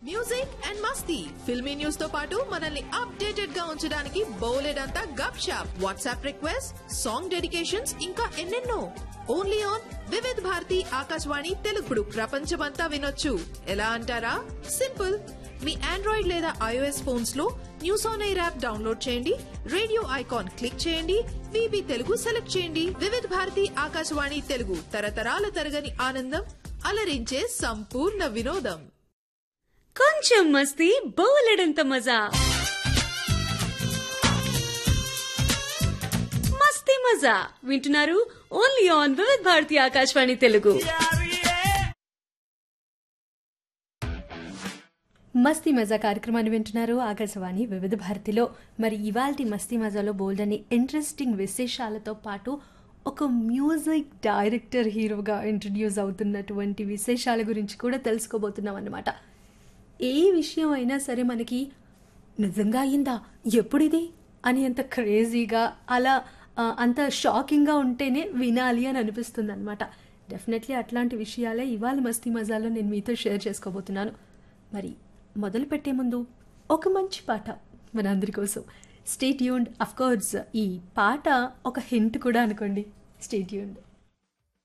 music and మస్తీ filmy news తో పాటు మనల్ని అప్డేటెడ్ గా ఉంచడానికి బోలెడంతా గప్ షాప్ వాట్సాప్ రిక్వెస్ట్ సాంగ్ డెడికేషన్స్ ఇంకా ఎన్నెన్నో ఓన్లీ ఆన్ వివిధ్ భారతి ఆకాశవాణి తెలుగుడు ప్రపంచమంతా వినొచ్చు ఎలా అంటారా సింపుల్ మీ ఆండ్రాయిడ్ లేదా ఐఓఎస్ ఫోన్స్ లో news on AIR app download చేయండి రేడియో ఐకాన్ క్లిక్ చేయండి విబి తెలుగు సెలెక్ట్ చేయండి వివిధ్ భారతి ఆకాశవాణి తెలుగు తరతరాల తరగని ఆనందం అలరించే సంపూర్ణ వినోదం కొంచెం మస్తీ బోలెడంత మజా మస్తీ మజా వింటున్నారు ఓన్లీ ఆన్ వివిధ్ భారతి ఆకాశవాణి తెలుగు మస్తీ మజా కార్యక్రమాన్ని వింటున్నారు ఆకాశవాణి వివిధ భారతిలో మరి ఇవాల్టి మస్తీ మజాలో బోల్డ్ అని ఇంట్రెస్టింగ్ విశేషాలతో పాటు ఒక మ్యూజిక్ డైరెక్టర్ హీరోగా ఇంట్రడ్యూస్ అవుతున్నటువంటి విశేషాల గురించి కూడా తెలుసుకోబోతున్నాం అన్నమాట ఏ విషయం అయినా సరే మనకి నిజంగా అయిందా ఎప్పుడిది అని అంత క్రేజీగా అలా ఆ, అంత షాకింగ్గా ఉంటేనే వినాలి అని అనిపిస్తుంది అనమాట డెఫినెట్లీ అట్లాంటి విషయాలే ఇవాళ మస్తీ మజాలో నేను మీతో షేర్ చేసుకోబోతున్నాను మరి మొదలు పెట్టే ముందు ఒక మంచి పాట మనందరి కోసం స్టేట్ యూన్డ్ అఫ్ కోర్స్ ఈ పాట ఒక హింట్ కూడా అనుకోండి స్టేట్ యూన్డ్